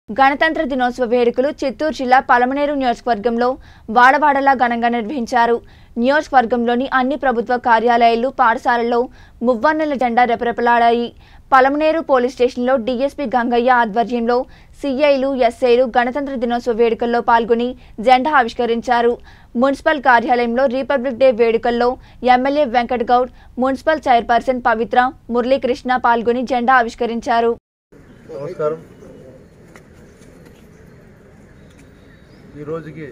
గణతంత్ర దినోత్సవ వేడుకలు చిత్తూరు జిల్లా పలమనేరు నియోజకవర్గంలో వాడవాడలా ఘనంగా నిర్వహించారు నియోజకవర్గంలోని అన్ని ప్రభుత్వ కార్యాలయాలు పాఠశాలల్లో మువ్వన్నెల జెండా రెపరెపలాడాయి పలమనేరు పోలీస్ స్టేషన్లో డీఎస్పీ గంగయ్య ఆధ్వర్యంలో సీఐలు ఎస్ఐలు గణతంత్ర దినోత్సవ వేడుకల్లో పాల్గొని జెండా ఆవిష్కరించారు మున్సిపల్ కార్యాలయంలో రిపబ్లిక్ డే వేడుకల్లో MLA Venkat Goud municipal chairperson Pavitra Muralikrishna పాల్గొని జెండా ఆవిష్కరించారు నమస్కారం ఈ రోజుకి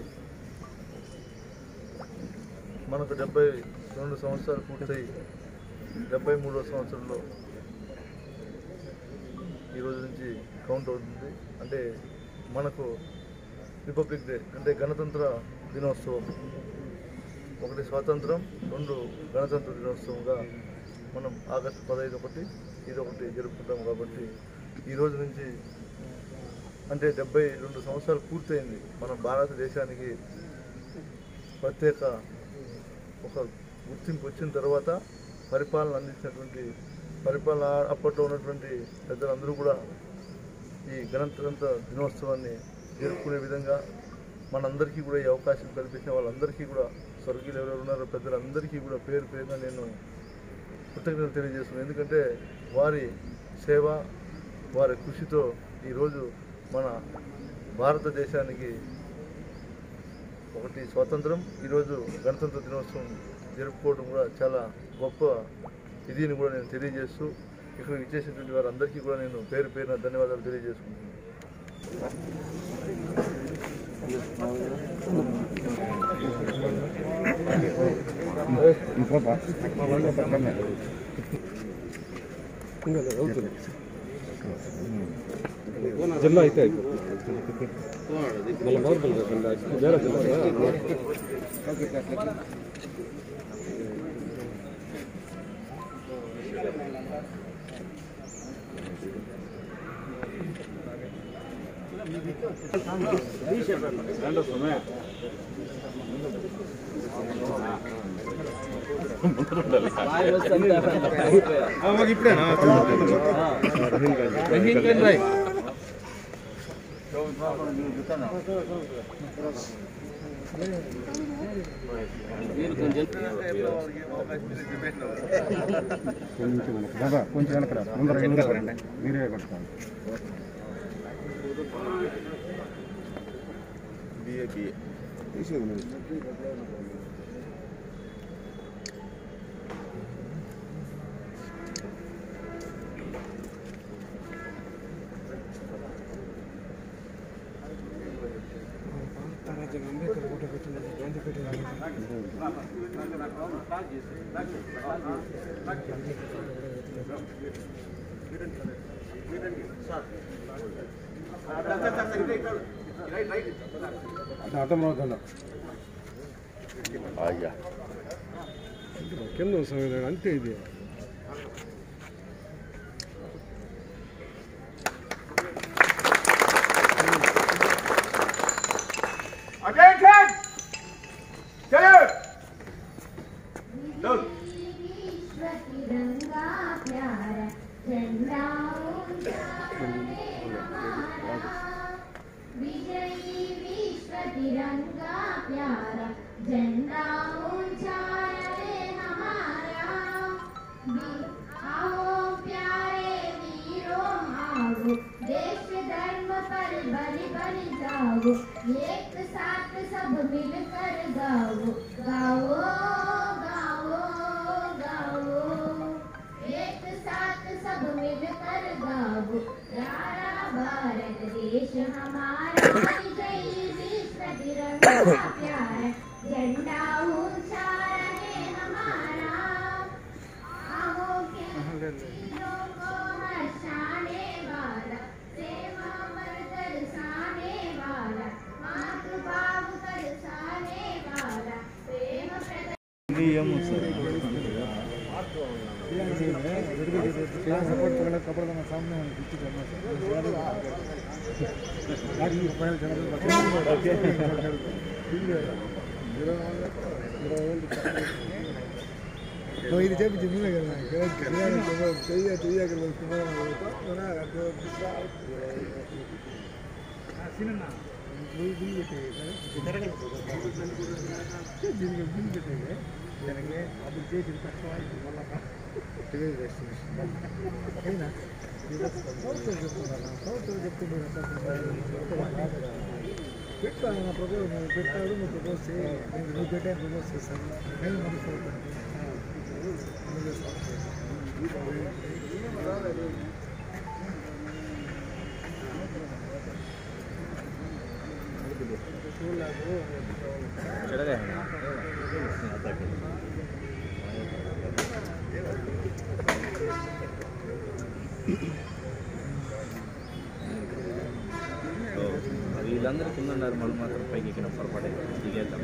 మనకు డెబ్బై రెండు సంవత్సరాలు పూర్తయి డెబ్బై మూడో సంవత్సరంలో ఈ రోజు నుంచి కౌంట్ అవుతుంది అంటే మనకు రిపబ్లిక్ డే అంటే గణతంత్ర దినోత్సవం ఒకటి స్వాతంత్రం రెండు గణతంత్ర దినోత్సవంగా మనం ఆగస్టు పదహైదు ఒకటి ఇది ఒకటి జరుపుకుంటాం కాబట్టి ఈ రోజు నుంచి అంటే డెబ్బై రెండు సంవత్సరాలు పూర్తయింది మన భారతదేశానికి ప్రత్యేక ఒక గుర్తింపు వచ్చిన తర్వాత పరిపాలన అందించినటువంటి పరిపాలన అప్పట్లో ఉన్నటువంటి పెద్దలందరూ కూడా ఈ గణతంత్ర దినోత్సవాన్ని జరుపుకునే విధంగా మనందరికీ కూడా ఈ అవకాశం కల్పించిన వాళ్ళందరికీ కూడా స్వర్గీయులు ఎవరెవరు ఉన్నారో పెద్దలందరికీ కూడా పేరు పేరున నేను కృతజ్ఞతలు తెలియజేస్తున్నాను ఎందుకంటే వారి సేవ వారి కృషితో ఈరోజు మన భారతదేశానికి ఒకటి స్వాతంత్రం ఈరోజు గణతంత్ర దినోత్సవం జరుపుకోవడం కూడా చాలా గొప్ప ఇదిని కూడా నేను తెలియజేస్తూ ఇక్కడ ఇచ్చేసినటువంటి వారందరికీ కూడా నేను పేరు పేరున ధన్యవాదాలు తెలియజేసుకుంటున్నాను జిల్లా అయితే మళ్ళీ నార్మల్ కాకుండా వేరే జిల్లా కొంచెం వెనక బాబా కొంచెం వెనక రా. ముందర ముందర రండి. మీరే కొట్టుకోండి అర్థం అవుతుందా కింద సమయం అంతే ఇది Attention! Salute! Look. तिरंगा प्यारा झंडा ऊंचा है हमारा विजयी विश्व तिरंगा प्यारा झंडा ऊंचा है हमारा वी- आओ प्यारे वीरों आओ देश धर्म पर बलि बलि जाओ एक साथ सब मिलकर गाओ गाओ गाओ गाओ एक साथ सब मिलकर गाओ प्यारा भारत देश हमारा विजयी विश्व तिरंगा प्यारा झंडा ऊंचा रहे हमारा आओ के वीरों को हर्षाने वाला सेवा पर तरसाने वाला मातृभाव तरसाने वाला प्रेम प्रद सपोर्ट पकड़ा कपड़ा तो सामने पीछे करना पहले నువ్వు ఇది చెప్పి నువ్వే కదా చెయ్య చెయ్య వీళ్ళందరూ కింద ఉన్నారు మనం మాత్రం పైకి ఎక్కిన పొరపాటు దిగేద్దాం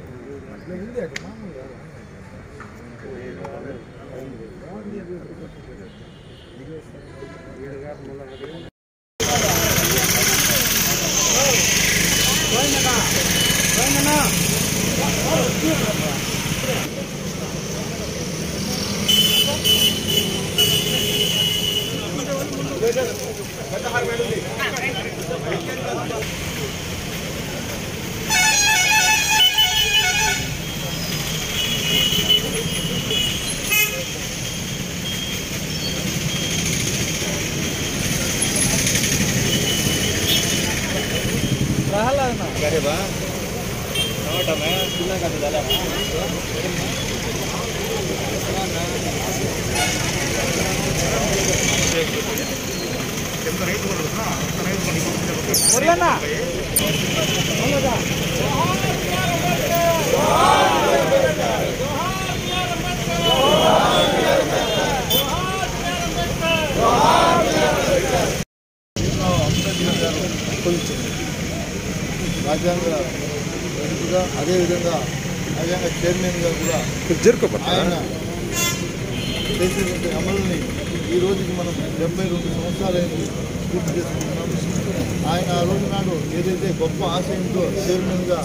రాజ్యాంగ ప్రతిగా అదేవిధంగా రాజ్యాంగ చైర్మన్గా కూడా జరుకోబట్ట ఆయన చేసినటువంటి అమలుని ఈ రోజుకి మనం డెబ్బై రెండు సంవత్సరాలైంది పూర్తి చేసుకుంటున్నాం ఆయన ఆ రోజు నాడు ఏదైతే గొప్ప ఆశయంతో చైర్మన్గా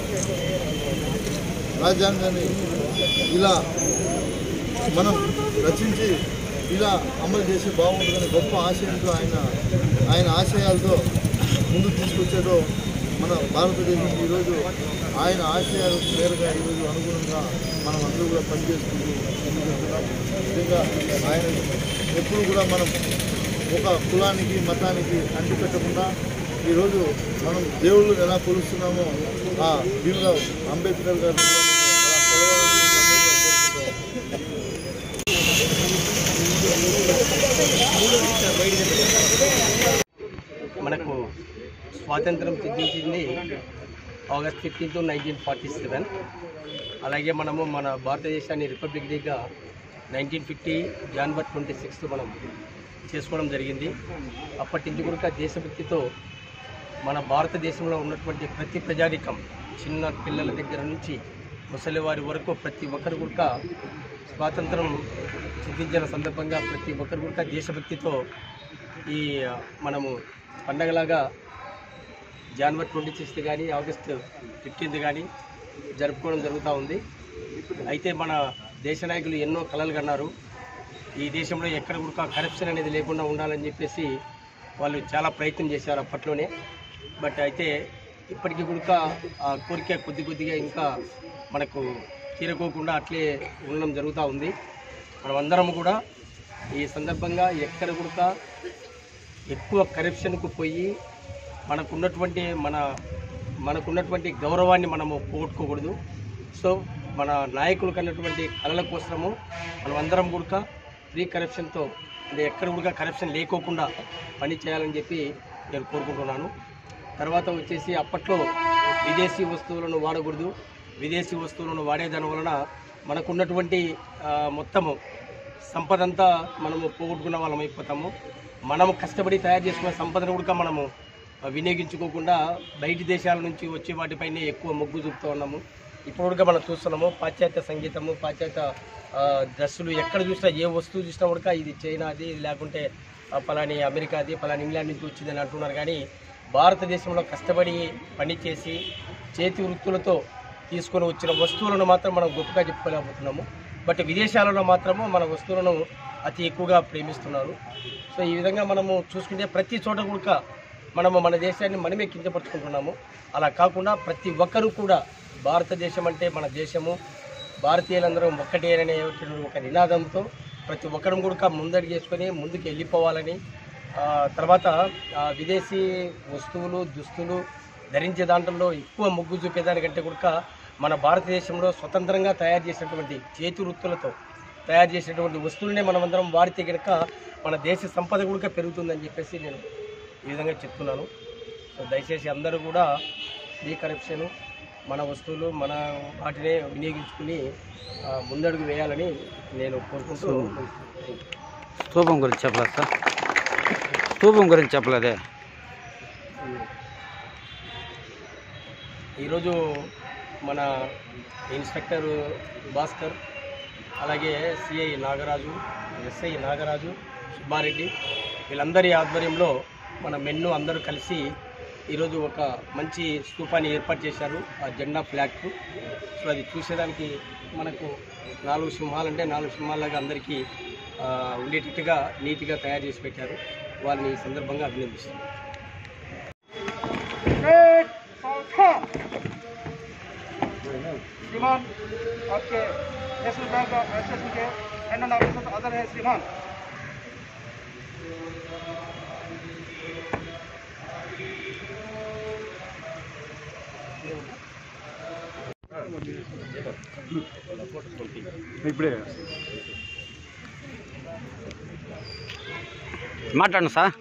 రాజ్యాంగాన్ని ఇలా మనం రచించి ఇలా అమలు చేసి బాగుంటుందని గొప్ప ఆశయంతో ఆయన ఆయన ఆశయాలతో ముందుకు తీసుకొచ్చాడో మన భారతదేశం ఈరోజు ఆయన ఆశయాల మేరగా ఈరోజు అనుగుణంగా మనం అందరూ కూడా పనిచేసుకుంటూ ముందుకెళ్తున్నాం నిజంగా ఆయన ఎప్పుడు కూడా మనం ఒక కులానికి మతానికి అంటి పెట్టకుండా ఈరోజు మనం దేవుళ్ళు ఎలా కొలుస్తున్నామో ఆ భీమరావు అంబేద్కర్ గారు అలా కొలవాలని అందరూ కూడా కోరుకుంటాం. మనకు స్వాతంత్రం సిద్ధించింది August fifteenth nineteen forty seven అలాగే మనము మన భారతదేశాన్ని రిపబ్లిక్ డేగా నైన్టీన్ ఫిఫ్టీ జనవరి ట్వంటీ సిక్స్త్ మనం చేసుకోవడం జరిగింది అప్పటి నుంచి కూడా దేశభక్తితో మన భారతదేశంలో ఉన్నటువంటి ప్రతి ప్రజానికం చిన్న పిల్లల దగ్గర నుంచి ముసలి వారి వరకు ప్రతి ఒక్కరు కూడా స్వాతంత్రం సిద్ధించిన సందర్భంగా ప్రతి ఒక్కరు కూడా దేశభక్తితో ఈ మనము పండగలాగా జనవరి ట్వంటీ సిక్స్త్ కానీ ఆగస్ట్ ఫిఫ్టీన్త్ కానీ జరుపుకోవడం జరుగుతూ ఉంది అయితే మన దేశ నాయకులు ఎన్నో కలలు కన్నారు ఈ దేశంలో ఎక్కడ కూడా కరప్షన్ అనేది లేకుండా ఉండాలని చెప్పేసి వాళ్ళు చాలా ప్రయత్నం చేశారు అప్పట్లోనే బట్ అయితే ఇప్పటికీ కూడా ఆ కోరిక కొద్ది కొద్దిగా ఇంకా మనకు తీరకోకుండా అట్లే ఉండడం జరుగుతూ ఉంది మనమందరం కూడా ఈ సందర్భంగా ఎక్కడ కూడా ఎక్కువ కరప్షన్కు పోయి మనకున్నటువంటి మన మనకున్నటువంటి గౌరవాన్ని మనము పోగొట్టుకోకూడదు సో మన నాయకులకు అన్నటువంటి కళల కోసము మనం అందరం కూడా ఫ్రీ కరప్షన్తో అంటే ఎక్కడ కూడా కరప్షన్ లేకోకుండా పని చేయాలని చెప్పి నేను కోరుకుంటున్నాను తర్వాత వచ్చేసి అప్పట్లో విదేశీ వస్తువులను వాడకూడదు విదేశీ వస్తువులను వాడేదాని వలన మనకున్నటువంటి ఆ, మొత్తము సంపద అంతా మనము పోగొట్టుకున్న వాళ్ళం అయిపోతాము మనము కష్టపడి తయారు చేసుకున్న సంపదను కూడా మనము వినియోగించుకోకుండా బయటి దేశాల నుంచి వచ్చే వాటిపైనే ఎక్కువ మొగ్గు చూపుతూ ఉన్నాము ఇప్పుడు కూడా మనం చూస్తున్నాము పాశ్చాత్య సంగీతము పాశ్చాత్య ఆ, డ్రెస్సులు ఎక్కడ చూసినా ఏ వస్తువు చూసినా కూడా ఇది చైనాది ఇది లేకుంటే ఆ, పలాని అమెరికాది పలాని ఇంగ్లాండ్ నుంచి వచ్చిందని అంటున్నారు కానీ భారతదేశంలో కష్టపడి పని చేసి చేతి వృత్తులతో తీసుకొని వచ్చిన వస్తువులను మాత్రం మనం గొప్పగా చెప్పుకోలేకపోతున్నాము బట్ విదేశాలలో మాత్రము మన వస్తువులను అతి ఎక్కువగా ప్రేమిస్తున్నారు సో ఈ విధంగా మనము చూసుకుంటే ప్రతి చోట కూడా మనము మన దేశాన్ని మనమే కించపరుచుకుంటున్నాము అలా కాకుండా ప్రతి ఒక్కరూ కూడా భారతదేశం అంటే మన దేశము భారతీయులందరం ఒక్కటే అనే ఒక నినాదంతో ప్రతి ఒక్కరం కూడా ముందడుగు చేసుకొని ముందుకు వెళ్ళిపోవాలని ఆ, తర్వాత ఆ, విదేశీ వస్తువులు దుస్తులు ధరించే దాంట్లో ఎక్కువ మొగ్గు చూపేదానికంటే కూడా మన భారతదేశంలో స్వతంత్రంగా తయారు చేసినటువంటి చేతి వృత్తులతో తయారు చేసినటువంటి వస్తువులనే మనమందరం వాడితే కనుక మన దేశ సంపద కూడా పెరుగుతుందని చెప్పేసి నేను ఈ విధంగా చెప్తున్నాను సో దయచేసి అందరూ కూడా డీ కరప్షన్ మన వస్తువులు మన వాటినే వినియోగించుకుని ఆ, ముందడుగు వేయాలని నేను కోరుకుంటూ స్తూపం గురించి చెప్పలేదు సార్ స్తూపం గురించి చెప్పలేదే ఈరోజు మన ఇన్స్పెక్టర్ భాస్కర్ అలాగే సిఐ నాగరాజు ఎస్ఐ నాగరాజు సుబ్బారెడ్డి వీళ్ళందరి ఆధ్వర్యంలో మన మెన్ను అందరూ కలిసి ఈరోజు ఒక మంచి స్తూపాన్ని ఏర్పాటు చేశారు ఆ జెండా ఫ్లాగ్కు సో అది చూసేదానికి మనకు నాలుగు సింహాలంటే నాలుగు సింహాలాగా అందరికీ ఆ, ఉండేటట్టుగా నీట్గా తయారు చేసి పెట్టారు వాళ్ళని ఈ సందర్భంగా అభినందిస్తున్నాను श्रीमान आपके नेशनल बैंक एसएसबी के एंड ऑफिसर अदर है श्रीमान ఇప్పుడే మాట్లాడండి సార్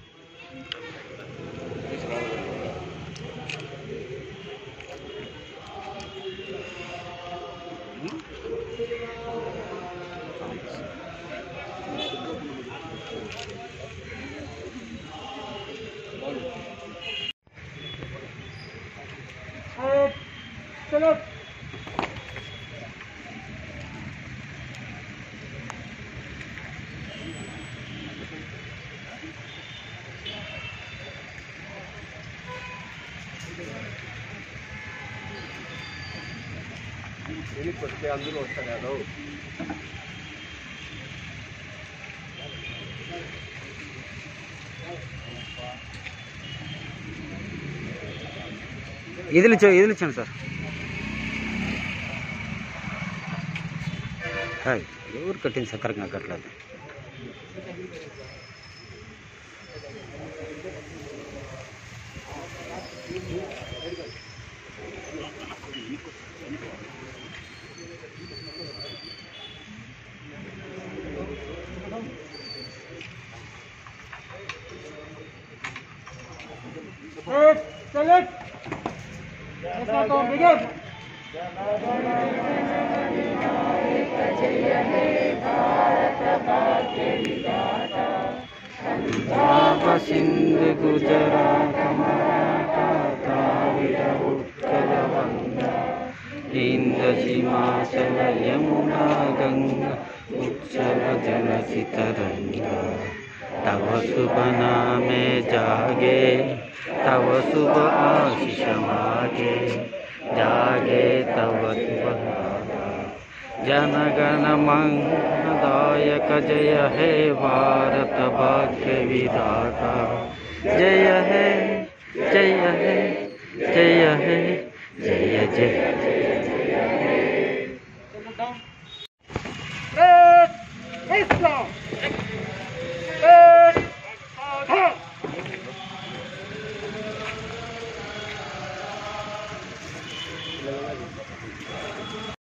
चलो వస్తే అందులో వస్తాడు ఇదిలిచ్చా ఇదిలిచ్చాను సార్ హాయ్ ఎవరు కట్టింది సక్కరంగా కట్టలేదు चलो ऐसा तो बिगड़ సింధు గుజరాత మరాఠా ద్రావిడ ఉత్కల వంగ ఇంద హిమాచల యమునా గంగా ఉచ్చల జలసి తరంగ तव शुभ नामे जागे तव शुभ आशीष मागे जागे तव शुभ नाम। जनगण मंगदायक जय हे भारत भाग्य विधाता जय हे जय हे जय हे जय जय Islam. Great Father.